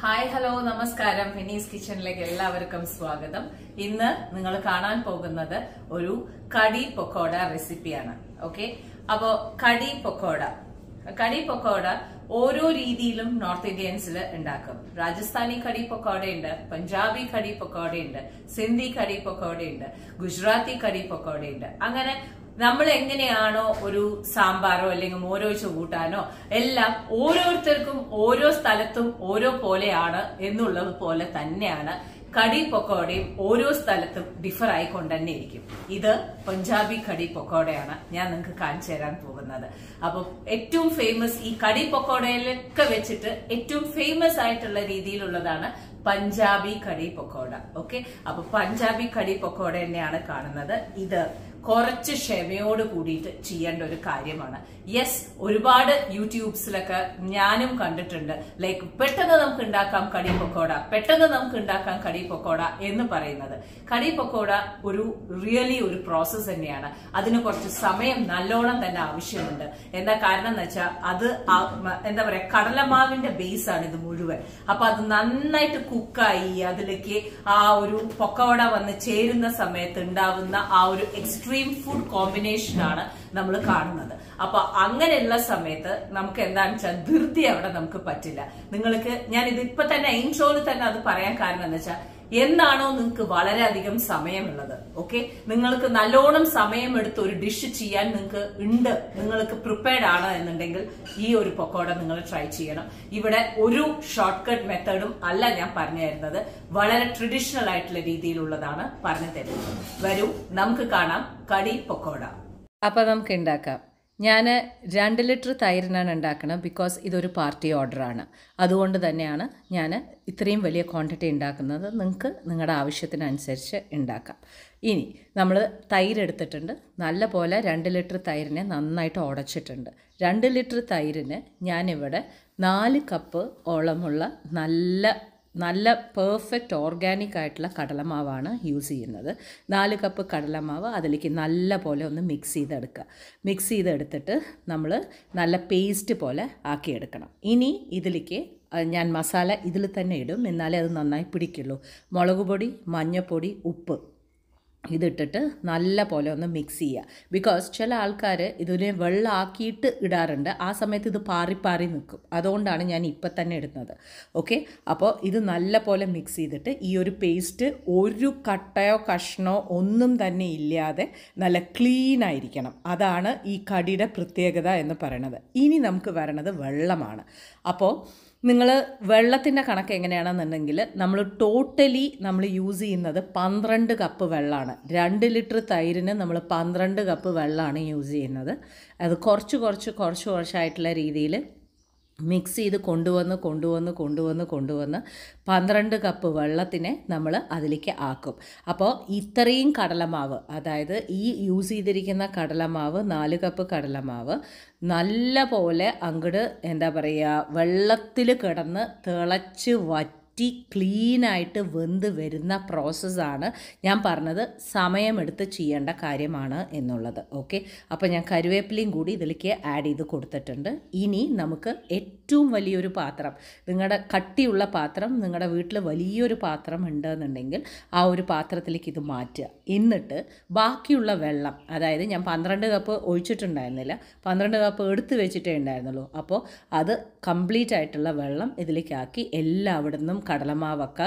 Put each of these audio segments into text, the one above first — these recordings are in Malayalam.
ഹായ് ഹലോ നമസ്കാരം ഫിനീസ് കിച്ചണിലേക്ക് എല്ലാവർക്കും സ്വാഗതം ഇന്ന് നിങ്ങൾ കാണാൻ പോകുന്നത് ഒരു കടി പൊക്കോട റെസിപ്പിയാണ് ഓക്കെ അപ്പോ കടി പൊക്കോട കടി പൊക്കോട ഓരോ രീതിയിലും നോർത്ത് ഇന്ത്യൻസിൽ ഉണ്ടാക്കും രാജസ്ഥാനി കടി പൊക്കോടയുണ്ട് പഞ്ചാബി കടി പൊക്കോടയുണ്ട് സിന്ധി കടി പൊക്കോടയുണ്ട് ഗുജറാത്തി കടി പൊക്കോടയുണ്ട് അങ്ങനെ നമ്മൾ എങ്ങനെയാണോ ഒരു സാമ്പാറോ അല്ലെങ്കിൽ മോരൊഴിച്ച് കൂട്ടാനോ എല്ലാം ഓരോരുത്തർക്കും ഓരോ സ്ഥലത്തും ഓരോ പോലെയാണ് എന്നുള്ളത് പോലെ തന്നെയാണ് കടി പൊക്കോടയും ഓരോ സ്ഥലത്തും ഡിഫർ ആയിക്കൊണ്ട് തന്നെ ഇരിക്കും ഇത് പഞ്ചാബി കടി പൊക്കോടയാണ് ഞാൻ നിങ്ങൾക്ക് കാണിച്ചു തരാൻ പോകുന്നത് അപ്പൊ ഏറ്റവും ഫേമസ് ഈ കടി പൊക്കോടയിലൊക്കെ വെച്ചിട്ട് ഏറ്റവും ഫേമസ് ആയിട്ടുള്ള രീതിയിലുള്ളതാണ് പഞ്ചാബി കടി പൊക്കോട ഓക്കെ അപ്പൊ പഞ്ചാബി കടി പൊക്കോട തന്നെയാണ് കാണുന്നത് ഇത് കുറച്ച് ക്ഷമയോട് കൂടിയിട്ട് ചെയ്യേണ്ട ഒരു കാര്യമാണ് യെസ് ഒരുപാട് യൂട്യൂബ്സിലൊക്കെ ഞാനും കണ്ടിട്ടുണ്ട് ലൈക്ക് പെട്ടെന്ന് നമുക്ക് ഉണ്ടാക്കാം കടി പൊക്കോട പെട്ടെന്ന് നമുക്ക് ഉണ്ടാക്കാം കടി പൊക്കോട എന്ന് പറയുന്നത് കടി പൊക്കോട ഒരു റിയലി ഒരു പ്രോസസ്സ് തന്നെയാണ് അതിന് കുറച്ച് സമയം നല്ലോണം തന്നെ ആവശ്യമുണ്ട് എന്താ കാരണം എന്ന് വെച്ചാൽ അത് ആ- മ- എന്താ പറയാ കടലമാവിന്റെ ബേസ് ആണ് ഇത് മുഴുവൻ അപ്പൊ അത് നന്നായിട്ട് കുക്കായി അതിലേക്ക് ആ ഒരു പൊക്കോട വന്ന് ചേരുന്ന സമയത്ത് ഉണ്ടാവുന്ന ആ ഒരു എക്സ്ട്രീം ഫുഡ് കോമ്പിനേഷൻ ആണ് നമ്മൾ കാണുന്നത് അപ്പൊ അങ്ങനെയുള്ള സമയത്ത് നമുക്ക് എന്താണെന്ന് വെച്ചാൽ ധൃതി അവിടെ നമുക്ക് പറ്റില്ല നിങ്ങൾക്ക് ഞാൻ ഇത് ഇപ്പൊ തന്നെ ഇൻട്രോയിൽ തന്നെ അത് പറയാൻ കാരണം എന്ന് വെച്ചാൽ എന്നാണോ നിങ്ങൾക്ക് വളരെയധികം സമയമുള്ളത് ഓക്കെ നിങ്ങൾക്ക് നല്ലോണം സമയമെടുത്ത് ഒരു ഡിഷ് ചെയ്യാൻ നിങ്ങൾക്ക് ഉണ്ട് നിങ്ങൾക്ക് പ്രിപ്പയർഡ് ആണ് എന്നുണ്ടെങ്കിൽ ഈ ഒരു പൊക്കോട നിങ്ങൾ ട്രൈ ചെയ്യണം ഇവിടെ ഒരു ഷോർട്ട് കട്ട് മെത്തേഡും അല്ല ഞാൻ പറഞ്ഞു തരുന്നത് വളരെ ട്രഡീഷണൽ ആയിട്ടുള്ള രീതിയിലുള്ളതാണ് പറഞ്ഞു തരുന്നത് വരൂ നമുക്ക് കാണാം കടി പൊക്കോട അപ്പൊ നമുക്ക് ഉണ്ടാക്കാം ഞാൻ രണ്ട് ലിറ്റർ തൈരിനാണ് ഉണ്ടാക്കണം ബിക്കോസ് ഇതൊരു പാർട്ടി ഓർഡറാണ് അതുകൊണ്ട് തന്നെയാണ് ഞാൻ ഇത്രയും വലിയ ക്വാണ്ടിറ്റി ഉണ്ടാക്കുന്നത് നിങ്ങൾക്ക് നിങ്ങളുടെ ആവശ്യത്തിനനുസരിച്ച് ഉണ്ടാക്കാം ഇനി നമ്മൾ തൈര് എടുത്തിട്ടുണ്ട് നല്ല പോലെ രണ്ട് ലിറ്റർ തൈരിനെ നന്നായിട്ട് ഉടച്ചിട്ടുണ്ട് രണ്ട് ലിറ്റർ തൈരിന് ഞാനിവിടെ നാല് കപ്പ് ഓളമുള്ള നല്ല നല്ല പെർഫെക്റ്റ് ഓർഗാനിക് ആയിട്ടുള്ള കടലമാവാണ് യൂസ് ചെയ്യുന്നത് നാല് കപ്പ് കടലമാവ് അതിലേക്ക് നല്ല പോലെ ഒന്ന് മിക്സ് ചെയ്തെടുക്കുക മിക്സ് ചെയ്തെടുത്തിട്ട് നമ്മൾ നല്ല പേസ്റ്റ് പോലെ ആക്കിയെടുക്കണം ഇനി ഇതിലേക്ക് അഹ് ഞാൻ മസാല ഇതിൽ തന്നെ ഇടും എന്നാലേ അത് നന്നായി പിടിക്കുള്ളൂ മുളക് പൊടി മഞ്ഞൾപ്പൊടി ഉപ്പ് ഇതിട്ടിട്ട് നല്ല പോലെ ഒന്ന് മിക്സ് ചെയ്യുക ബിക്കോസ് ചില ആൾക്കാർ ഇതിനെ വെള്ളമാക്കിയിട്ട് ഇടാറുണ്ട് ആ സമയത്ത് ഇത് പാറി പാറി നിൽക്കും അതുകൊണ്ടാണ് ഞാൻ ഇപ്പം തന്നെ ഇടുന്നത് ഓക്കെ അപ്പോൾ ഇത് നല്ല പോലെ മിക്സ് ചെയ്തിട്ട് ഈ ഒരു പേസ്റ്റ് ഒരു കട്ടയോ കഷ്ണോ ഒന്നും തന്നെ ഇല്ലാതെ നല്ല ക്ലീൻ ആയിരിക്കണം അതാണ് ഈ കടിയുടെ പ്രത്യേകത എന്ന് പറയുന്നത് ഇനി നമുക്ക് വരണത് വെള്ളമാണ് അപ്പോൾ നിങ്ങൾ വെള്ളത്തിൻ്റെ കണക്ക് എങ്ങനെയാണെന്നുണ്ടെങ്കിൽ നമ്മൾ ടോട്ടലി നമ്മൾ യൂസ് ചെയ്യുന്നത് പന്ത്രണ്ട് കപ്പ് വെള്ളമാണ് രണ്ട് ലിറ്റർ തൈരിന് നമ്മൾ പന്ത്രണ്ട് കപ്പ് വെള്ളമാണ് യൂസ് ചെയ്യുന്നത് അത് കുറച്ച് കുറച്ച് കുറച്ച് കുറച്ചായിട്ടുള്ള രീതിയിൽ മിക്സ് ചെയ്ത് കൊണ്ടുവന്ന് കൊണ്ടുവന്ന് കൊണ്ടുവന്ന് കൊണ്ടുവന്ന് പന്ത്രണ്ട് കപ്പ് വെള്ളത്തിനെ നമ്മൾ അതിലേക്ക് ആക്കും അപ്പോൾ ഇത്രയും കടലമാവ് അതായത് ഈ യൂസ് ചെയ്തിരിക്കുന്ന കടലമാവ് നാല് കപ്പ് കടലമാവ് നല്ല പോലെ അങ്ങോട്ട് എന്താ പറയുക വെള്ളത്തിൽ കിടന്ന് തിളച്ച് വറ്റി ക്ലീനായിട്ട് വെന്ത് വരുന്ന പ്രോസസ്സാണ് ഞാൻ പറഞ്ഞത് സമയമെടുത്ത് ചെയ്യേണ്ട കാര്യമാണ് എന്നുള്ളത് ഓക്കെ അപ്പോൾ ഞാൻ കരുവേപ്പിലയും കൂടി ഇതിലേക്ക് ആഡ് ചെയ്ത് കൊടുത്തിട്ടുണ്ട് ഇനി നമുക്ക് ഏറ്റവും വലിയൊരു പാത്രം നിങ്ങളുടെ കട്ടിയുള്ള പാത്രം നിങ്ങളുടെ വീട്ടിൽ വലിയൊരു പാത്രം ഉണ്ടെന്നുണ്ടെങ്കിൽ ആ ഒരു പാത്രത്തിലേക്ക് ഇത് മാറ്റുക എന്നിട്ട് ബാക്കിയുള്ള വെള്ളം അതായത് ഞാൻ പന്ത്രണ്ട് കപ്പ് ഒഴിച്ചിട്ടുണ്ടായിരുന്നില്ല പന്ത്രണ്ട് കപ്പ് എടുത്ത് വെച്ചിട്ടേ ഉണ്ടായിരുന്നുള്ളൂ അപ്പോൾ അത് കംപ്ലീറ്റ് ആയിട്ടുള്ള വെള്ളം ഇതിലേക്കാക്കി എല്ലാവിടുന്നും കടലമാവൊക്കെ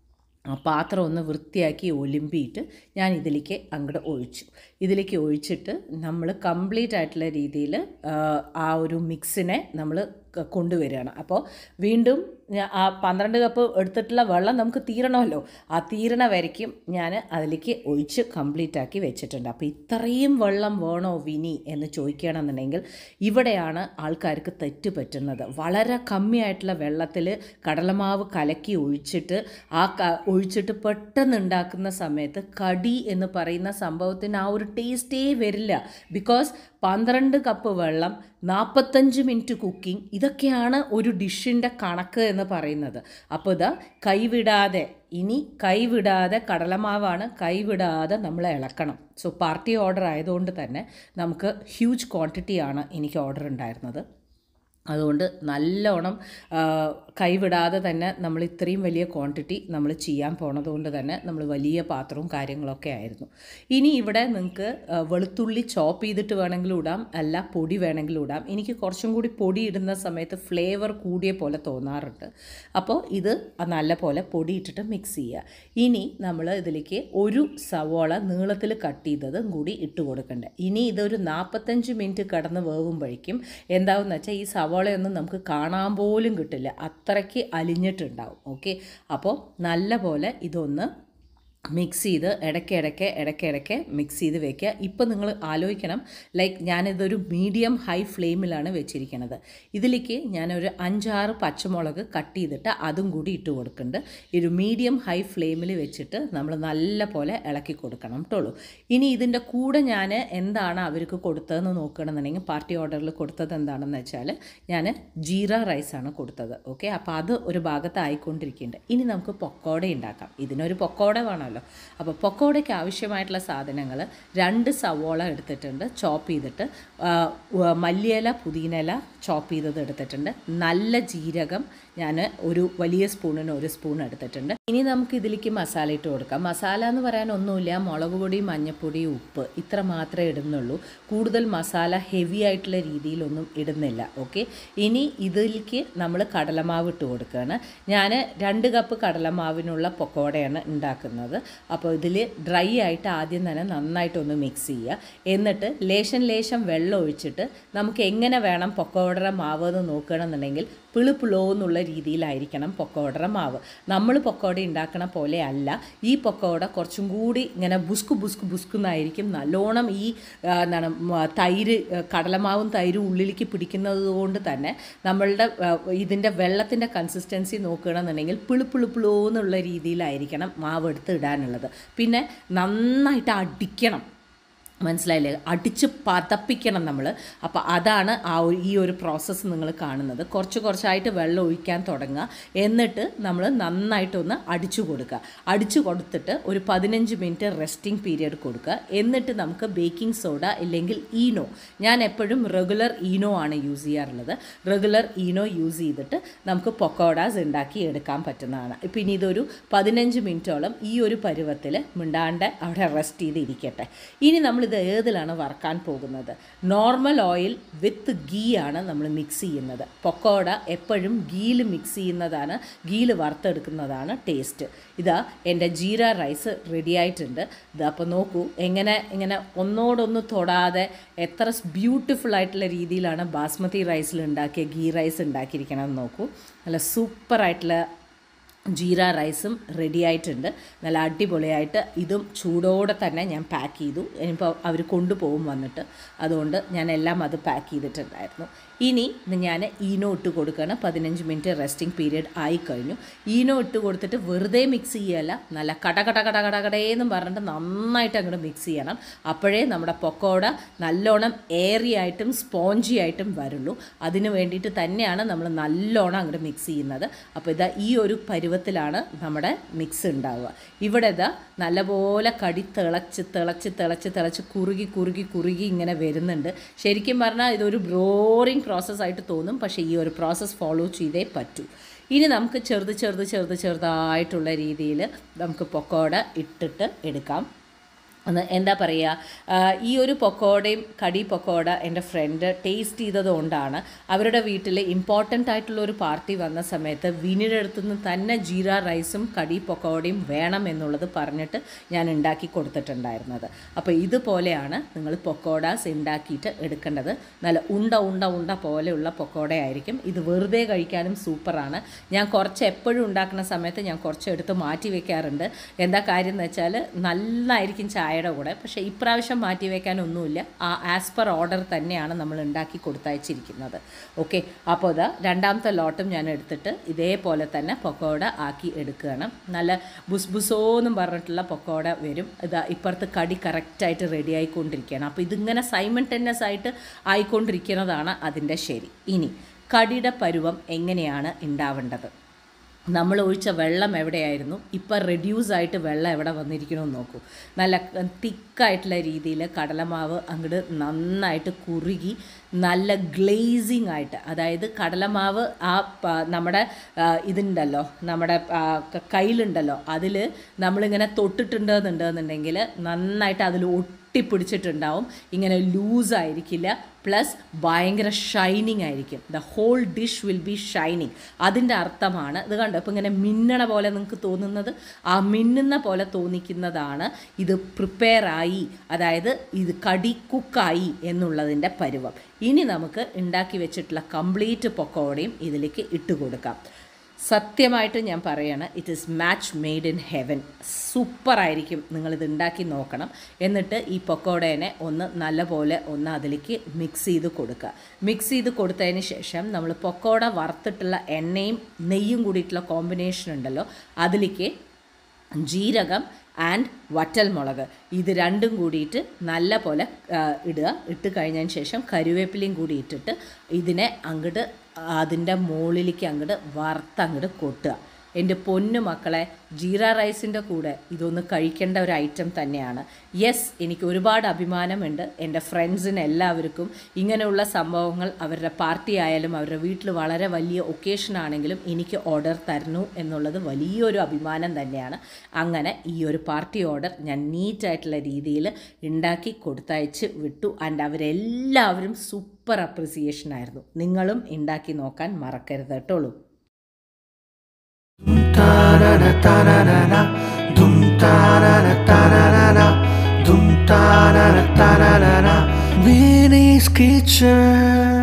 ആ പാത്രം ഒന്ന് വൃത്തിയാക്കി ഒലിമ്പിയിട്ട് ഞാൻ ഇതിലേക്ക് അങ്ങോട്ട് ഒഴിച്ചു ഇതിലേക്ക് ഒഴിച്ചിട്ട് നമ്മൾ കംപ്ലീറ്റ് ആയിട്ടുള്ള രീതിയിൽ ആ ഒരു മിക്സിനെ നമ്മൾ ക- കൊണ്ടുവരികയാണ് അപ്പോൾ വീണ്ടും ഞാ- ആ പന്ത്രണ്ട് കപ്പ് എടുത്തിട്ടുള്ള വെള്ളം നമുക്ക് തീരണമല്ലോ ആ തീരണ വരയ്ക്കും ഞാൻ അതിലേക്ക് ഒഴിച്ച് കംപ്ലീറ്റ് ആക്കി വെച്ചിട്ടുണ്ട് അപ്പോൾ ഇത്രയും വെള്ളം വേണോ വിനി എന്ന് ചോദിക്കുകയാണെന്നുണ്ടെങ്കിൽ ഇവിടെയാണ് ആൾക്കാർക്ക് തെറ്റ് പറ്റുന്നത് വളരെ കമ്മിയായിട്ടുള്ള വെള്ളത്തിൽ കടലമാവ് കലക്കി ഒഴിച്ചിട്ട് ആ ക ഒഴിച്ചിട്ട് പെട്ടെന്ന് ഉണ്ടാക്കുന്ന സമയത്ത് കടി എന്ന് പറയുന്ന സംഭവത്തിന് ആ ഒരു ടേസ്റ്റേ വരില്ല ബിക്കോസ് പന്ത്രണ്ട് കപ്പ് വെള്ളം നാൽപ്പത്തഞ്ച് മിനിറ്റ് കുക്കിംഗ് ഇതൊക്കെയാണ് ഒരു ഡിഷിൻ്റെ കണക്ക് എന്ന് പറയുന്നത് അപ്പോൾ ഇതാ കൈവിടാതെ ഇനി കൈവിടാതെ കടലമാവാണ് കൈവിടാതെ നമ്മൾ ഇളക്കണം സോ പാർട്ടി ഓർഡർ ആയതുകൊണ്ട് തന്നെ നമുക്ക് ഹ്യൂജ് ക്വാണ്ടിറ്റിയാണ് എനിക്ക് ഓർഡർ ഉണ്ടായിരുന്നത് അതുകൊണ്ട് നല്ലോണം ആ, കൈവിടാതെ തന്നെ നമ്മൾ ഇത്രയും വലിയ ക്വാണ്ടിറ്റി നമ്മൾ ചെയ്യാൻ പോണത് കൊണ്ട് തന്നെ നമ്മൾ വലിയ പാത്രവും കാര്യങ്ങളൊക്കെ ആയിരുന്നു ഇനി ഇവിടെ നിങ്ങൾക്ക് ആ, വെളുത്തുള്ളി ചോപ്പ് ചെയ്തിട്ട് വേണമെങ്കിലും ഇടാം അല്ല പൊടി വേണമെങ്കിലും ഇടാം എനിക്ക് കുറച്ചും കൂടി പൊടി ഇടുന്ന സമയത്ത് ഫ്ലേവർ കൂടിയ പോലെ തോന്നാറുണ്ട് അപ്പോൾ ഇത് നല്ല പോലെ പൊടി ഇട്ടിട്ട് മിക്സ് ചെയ്യുക ഇനി നമ്മൾ ഇതിലേക്ക് ഒരു സവോള നീളത്തിൽ കട്ട് ചെയ്തതും കൂടി ഇട്ട് കൊടുക്കണ്ടേ ഇനി ഇതൊരു നാൽപ്പത്തഞ്ച് മിനിറ്റ് കടന്ന് വേവുമ്പോഴേക്കും എന്താവും വെച്ചാൽ ഈ സവോളയൊന്നും നമുക്ക് കാണാൻ പോലും കിട്ടില്ല അത്രയ്ക്ക് അലിഞ്ഞിട്ടുണ്ടാവും ഓക്കെ അപ്പോൾ നല്ല പോലെ ഇതൊന്ന് മിക്സ് ചെയ്ത് ഇടയ്ക്ക് ഇടയ്ക്ക് ഇടയ്ക്ക് ഇടയ്ക്ക് മിക്സ് ചെയ്ത് വെക്കുക ഇപ്പം നിങ്ങൾ ആലോചിക്കണം ലൈക്ക് ഞാനിതൊരു മീഡിയം ഹൈ ഫ്ലെയിമിലാണ് വെച്ചിരിക്കുന്നത് ഇതിലേക്ക് ഞാനൊരു അഞ്ചാറ് പച്ചമുളക് കട്ട് ചെയ്തിട്ട് അതും കൂടി ഇട്ട് കൊടുക്കുന്നുണ്ട് ഈ ഒരു മീഡിയം ഹൈ ഫ്ലെയിമിൽ വെച്ചിട്ട് നമ്മൾ നല്ല പോലെ ഇളക്കി കൊടുക്കണം കേട്ടോളൂ ഇനി ഇതിൻ്റെ കൂടെ ഞാൻ എന്താണ് അവർക്ക് കൊടുത്തതെന്ന് നോക്കുകയാണെന്നുണ്ടെങ്കിൽ പാർട്ടി ഓർഡറിൽ കൊടുത്തത് എന്താണെന്ന് വെച്ചാൽ ഞാൻ ജീര റൈസാണ് കൊടുത്തത് ഓക്കെ അപ്പോൾ അത് ഒരു ഭാഗത്ത് ആയിക്കൊണ്ടിരിക്കുന്നുണ്ട് ഇനി നമുക്ക് പൊക്കോട ഉണ്ടാക്കാം ഇതിനൊരു പൊക്കോട വേണമല്ലോ അപ്പോൾ പൊക്കോടയ്ക്ക് ആവശ്യമായിട്ടുള്ള സാധനങ്ങൾ രണ്ട് സവോള എടുത്തിട്ടുണ്ട് ചോപ്പ് ചെയ്തിട്ട് ആ, ഉ- മല്ലിയില പുതിനയില ചോപ്പ് ചെയ്തത് എടുത്തിട്ടുണ്ട് നല്ല ജീരകം ഞാൻ ഒരു വലിയ സ്പൂണിന് ഒരു സ്പൂൺ എടുത്തിട്ടുണ്ട് ഇനി നമുക്ക് ഇതിലേക്ക് മസാല ഇട്ട് കൊടുക്കാം മസാല എന്ന് പറയാൻ ഒന്നുമില്ല മുളക് പൊടി മഞ്ഞൾപ്പൊടി ഉപ്പ് ഇത്ര മാത്രമേ ഇടുന്നുള്ളൂ കൂടുതൽ മസാല ഹെവി ആയിട്ടുള്ള രീതിയിലൊന്നും ഇടുന്നില്ല ഓക്കെ ഇനി ഇതിലേക്ക് നമ്മൾ കടലമാവ് ഇട്ട് കൊടുക്കുകയാണ് ഞാൻ രണ്ട് കപ്പ് കടലമാവിനുള്ള പൊക്കോടയാണ് ഉണ്ടാക്കുന്നത് അപ്പോൾ ഇതിൽ ഡ്രൈ ആയിട്ട് ആദ്യം തന്നെ നന്നായിട്ടൊന്ന് മിക്സ് ചെയ്യുക എന്നിട്ട് ലേശം ലേശം വെള്ളം ഒഴിച്ചിട്ട് നമുക്ക് എങ്ങനെ വേണം പൊക്കോടറ മാവ് എന്ന് നോക്കുകയാണെന്നുണ്ടെങ്കിൽ പിളുപിളോ എന്നുള്ള രീതിയിലായിരിക്കണം പൊക്കോടറ മാവ് നമ്മൾ പൊക്കോട ഉണ്ടാക്കണ പോലെ അല്ല ഈ പൊക്കോട കുറച്ചും കൂടി ഇങ്ങനെ ബുസ്കു ബുസ്കു ബുസ്കു എന്നായിരിക്കും നല്ലോണം ഈ ആ, എന്താണ് മ- തൈര് ആ, കടലമാവും തൈരും ഉള്ളിലേക്ക് പിടിക്കുന്നത് കൊണ്ട് തന്നെ നമ്മളുടെ ആ, ഇതിൻ്റെ വെള്ളത്തിൻ്റെ കൺസിസ്റ്റൻസി നോക്കുകയാണെന്നുണ്ടെങ്കിൽ പിളുപ്പിളുപ്പിളോ എന്നുള്ള രീതിയിലായിരിക്കണം മാവ് എടുത്ത് ഇടാനുള്ളത് പിന്നെ നന്നായിട്ട് അടിക്കണം മനസ്സിലായില്ലേ അടിച്ച് പതപ്പിക്കണം നമ്മൾ അപ്പോൾ അതാണ് ആ ഒരു ഈ ഒരു പ്രോസസ്സ് നിങ്ങൾ കാണുന്നത് കുറച്ച് കുറച്ചായിട്ട് വെള്ളം ഒഴിക്കാൻ തുടങ്ങുക എന്നിട്ട് നമ്മൾ നന്നായിട്ടൊന്ന് അടിച്ചു കൊടുക്കുക അടിച്ചു കൊടുത്തിട്ട് ഒരു പതിനഞ്ച് മിനിറ്റ് റെസ്റ്റിംഗ് പീരിയഡ് കൊടുക്കുക എന്നിട്ട് നമുക്ക് ബേക്കിംഗ് സോഡ ഇല്ലെങ്കിൽ ഈനോ ഞാൻ എപ്പോഴും റെഗുലർ ഈനോ ആണ് യൂസ് ചെയ്യാറുള്ളത് റെഗുലർ ഈനോ യൂസ് ചെയ്തിട്ട് നമുക്ക് പൊക്കോഡാസ് ഉണ്ടാക്കി എടുക്കാൻ പറ്റുന്നതാണ് ഇപ്പം ഇനി ഇതൊരു പതിനഞ്ച് മിനിറ്റോളം ഈ ഒരു പരുവത്തിൽ മിണ്ടാണ്ട് അവിടെ റെസ്റ്റ് ചെയ്ത് ഇരിക്കട്ടെ ഇനി നമ്മളിത് ഏതിലാണ് വറക്കാൻ പോകുന്നത് നോർമൽ ഓയിൽ വിത്ത് ഗീ ആണ് നമ്മൾ മിക്സ് ചെയ്യുന്നത് പൊക്കോട എപ്പോഴും ഗീയിൽ മിക്സ് ചെയ്യുന്നതാണ് ഗീയിൽ വറുത്തെടുക്കുന്നതാണ് ടേസ്റ്റ് ഇതാ എൻ്റെ ജീര റൈസ് റെഡി ആയിട്ടുണ്ട് ഇത് അപ്പോൾ നോക്കൂ എങ്ങനെ ഇങ്ങനെ ഒന്നോടൊന്ന് തൊടാതെ എത്ര ബ്യൂട്ടിഫുൾ ആയിട്ടുള്ള രീതിയിലാണ് ബാസ്മതി റൈസിൽ ഉണ്ടാക്കിയ ഗീ റൈസ് ഉണ്ടാക്കിയിരിക്കണമെന്ന് നോക്കൂ നല്ല സൂപ്പറായിട്ടുള്ള ജീര റൈസും റെഡി ആയിട്ടുണ്ട് നല്ല അടിപൊളിയായിട്ട് ഇതും ചൂടോടെ തന്നെ ഞാൻ പാക്ക് ചെയ്തു ഇനിയിപ്പോൾ അവർ കൊണ്ടുപോകും വന്നിട്ട് അതുകൊണ്ട് ഞാൻ എല്ലാം അത് പാക്ക് ചെയ്തിട്ടുണ്ടായിരുന്നു ഇനി ഞാൻ ഈനോ ഇട്ട് കൊടുക്കുകയാണ് പതിനഞ്ച് മിനിറ്റ് റെസ്റ്റിംഗ് പീരീഡ് ആയി കഴിഞ്ഞു ഈനോ ഇട്ട് കൊടുത്തിട്ട് വെറുതെ മിക്സ് ചെയ്യല്ല നല്ല കട കട കട കട കടയെന്നും പറഞ്ഞിട്ട് നന്നായിട്ട് അങ്ങോട്ട് മിക്സ് ചെയ്യണം അപ്പോഴേ നമ്മുടെ പൊക്കോട നല്ലോണം എയറി ആയിട്ടും സ്പോഞ്ചി ആയിട്ടും വരുള്ളൂ അതിന് വേണ്ടിയിട്ട് തന്നെയാണ് നമ്മൾ നല്ലോണം അങ്ങോട്ട് മിക്സ് ചെയ്യുന്നത് അപ്പോൾ ഇതാ ഈ ഒരു പരുവത്തിലാണ് നമ്മുടെ മിക്സ് ഉണ്ടാവുക ഇവിടെ ഇതാ നല്ലപോലെ കടി തിളച്ച് തിളച്ച് തിളച്ച് തിളച്ച് കുറുകി കുറുകി കുറുകി ഇങ്ങനെ വരുന്നുണ്ട് ശരിക്കും പറഞ്ഞാൽ ഇതൊരു ബ്രോറിങ് പ്രോസസ്സായിട്ട് തോന്നും പക്ഷേ ഈ ഒരു പ്രോസസ്സ് ഫോളോ ചെയ്തേ പറ്റൂ ഇനി നമുക്ക് ചെറുത് ചെറുത് ചെറുത് ചെറുതായിട്ടുള്ള രീതിയിൽ നമുക്ക് പൊക്കോട ഇട്ടിട്ട് എടുക്കാം ഒന്ന് എന്താ പറയുക ഈ ഒരു പൊക്കോടയും കടി പൊക്കോട എൻ്റെ ഫ്രണ്ട് ടേസ്റ്റ് ചെയ്തത് കൊണ്ടാണ് അവരുടെ വീട്ടിൽ ഇമ്പോർട്ടൻ്റ് ആയിട്ടുള്ള ഒരു പാർട്ടി വന്ന സമയത്ത് വിനിയുടെ അടുത്തു നിന്ന് തന്നെ ജീര റൈസും കടി പൊക്കോടയും വേണം എന്നുള്ളത് പറഞ്ഞിട്ട് ഞാൻ ഉണ്ടാക്കി കൊടുത്തിട്ടുണ്ടായിരുന്നത് അപ്പോൾ ഇതുപോലെയാണ് നിങ്ങൾ പൊക്കോടാസ് ഉണ്ടാക്കിയിട്ട് എടുക്കേണ്ടത് നല്ല ഉണ്ട ഉണ്ട ഉണ്ട പോലെയുള്ള പൊക്കോടയായിരിക്കും ഇത് വെറുതെ കഴിക്കാനും സൂപ്പറാണ് ഞാൻ കുറച്ച് എപ്പോഴും ഉണ്ടാക്കുന്ന സമയത്ത് ഞാൻ കുറച്ച് എടുത്ത് മാറ്റി വെക്കാറുണ്ട് എന്താ കാര്യം എന്ന് വെച്ചാൽ നന്നായിരിക്കും ചായയുടെ കൂടെ പക്ഷേ ഇപ്രാവശ്യം മാറ്റി വെക്കാനൊന്നുമില്ല ആ ആസ് പെർ ഓർഡർ തന്നെയാണ് നമ്മൾ ഉണ്ടാക്കി കൊടുത്തയച്ചിരിക്കുന്നത് ഓക്കെ അപ്പോൾ ഇതാ രണ്ടാമത്തെ ലോട്ടും ഞാൻ എടുത്തിട്ട് ഇതേപോലെ തന്നെ പൊക്കോട ആക്കി എടുക്കുകയാണ് നല്ല ബുസ് ബുസോന്നും പറഞ്ഞിട്ടുള്ള പൊക്കോട വരും ഇതാ ഇപ്പുറത്ത് കടി കറക്റ്റായിട്ട് റെഡി ആയിക്കൊണ്ടിരിക്കുകയാണ് അപ്പോൾ ഇതിങ്ങനെ സൈമൾട്ടേനിയസ് ആയിട്ട് ആയിക്കൊണ്ടിരിക്കുന്നതാണ് അതിൻ്റെ ശരി ഇനി കടിയുടെ പരുവം എങ്ങനെയാണ് ഉണ്ടാവേണ്ടത് നമ്മൾ ഒഴിച്ച വെള്ളം എവിടെയായിരുന്നു ഇപ്പം റെഡ്യൂസ് ആയിട്ട് വെള്ളം എവിടെ വന്നിരിക്കണമെന്ന് നോക്കൂ നല്ല തിക്കായിട്ടുള്ള രീതിയിൽ കടലമാവ് അങ്ങോട്ട് നന്നായിട്ട് കുറുകി നല്ല ഗ്ലേസിങ് ആയിട്ട് അതായത് കടലമാവ് ആ പ- നമ്മുടെ ആ, ഇതുണ്ടല്ലോ നമ്മുടെ ആ, ക- കയ്യിലുണ്ടല്ലോ അതിൽ നമ്മളിങ്ങനെ തൊട്ടിട്ടുണ്ടെന്നുണ്ടെന്നുണ്ടെങ്കിൽ നന്നായിട്ട് അതിൽ ഒട്ടിപ്പിടിച്ചിട്ടുണ്ടാവും ഇങ്ങനെ ലൂസായിരിക്കില്ല പ്ലസ് ഭയങ്കര ഷൈനിങ് ആയിരിക്കും the whole dish will be shining അതിൻ്റെ അർത്ഥമാണ് ഇത് കണ്ടോ ഇപ്പം ഇങ്ങനെ മിന്നണ പോലെ നിങ്ങൾക്ക് തോന്നുന്നത് ആ മിന്നുന്ന പോലെ തോന്നിക്കുന്നതാണ് ഇത് പ്രിപ്പയർ ആയി അതായത് ഇത് കടി കുക്കായി എന്നുള്ളതിൻ്റെ പരുവം ഇനി നമുക്ക് ഉണ്ടാക്കി വെച്ചിട്ടുള്ള കംപ്ലീറ്റ് പൊക്കോടയും ഇതിലേക്ക് ഇട്ട് കൊടുക്കാം സത്യമായിട്ട് ഞാൻ പറയാണ് it is match made in heaven സൂപ്പറായിരിക്കും നിങ്ങളിത് ഉണ്ടാക്കി നോക്കണം എന്നിട്ട് ഈ പൊക്കോടേനെ ഒന്ന് നല്ലപോലെ ഒന്ന് അതിലേക്ക് മിക്സ് ചെയ്ത് കൊടുക്കുക മിക്സ് ചെയ്ത് കൊടുത്തതിന് ശേഷം നമ്മൾ പൊക്കോട വറുത്തിട്ടുള്ള എണ്ണയും നെയ്യും കൂടിയിട്ടുള്ള കോമ്പിനേഷൻ ഉണ്ടല്ലോ അതിലേക്ക് ജീരകം ആൻഡ് വറ്റൽമുളക് ഇത് രണ്ടും കൂടിയിട്ട് നല്ല പോലെ ആ, ഇടുക ഇട്ട് കഴിഞ്ഞതിന് ശേഷം കരുവേപ്പിലയും കൂടി ഇട്ടിട്ട് ഇതിനെ അങ്ങോട്ട് അതിൻ്റെ മുകളിലേക്ക് അങ്ങോട്ട് വറുത്ത് അങ്ങോട്ട് കൊട്ടുക എൻ്റെ പൊന്നു മക്കളെ ജീര റൈസിൻ്റെ കൂടെ ഇതൊന്ന് കഴിക്കേണ്ട ഒരു ഐറ്റം തന്നെയാണ് യെസ് എനിക്ക് ഒരുപാട് അഭിമാനമുണ്ട് എൻ്റെ ഫ്രണ്ട്സിന് എല്ലാവർക്കും ഇങ്ങനെയുള്ള സംഭവങ്ങൾ അവരുടെ പാർട്ടി ആയാലും അവരുടെ വീട്ടിൽ വളരെ വലിയ ഒക്കേഷൻ ആണെങ്കിലും എനിക്ക് ഓർഡർ തരുന്നു എന്നുള്ളത് വലിയൊരു അഭിമാനം തന്നെയാണ് അങ്ങനെ ഈ ഒരു പാർട്ടി ഓർഡർ ഞാൻ നീറ്റായിട്ടുള്ള രീതിയിൽ ഉണ്ടാക്കി കൊടുത്തയച്ച് വിട്ടു ആൻഡ് അവരെല്ലാവരും സൂപ്പർ അപ്രിസിയേഷൻ ആയിരുന്നു നിങ്ങളും ഉണ്ടാക്കി നോക്കാൻ മറക്കരുത് കേട്ടോളൂ Ta-da-da-ta-da-da-da. Dum ta-da-da-ta-da-da-da. Dum ta-da-da-ta-da-da-da. Vinny's Kitchen.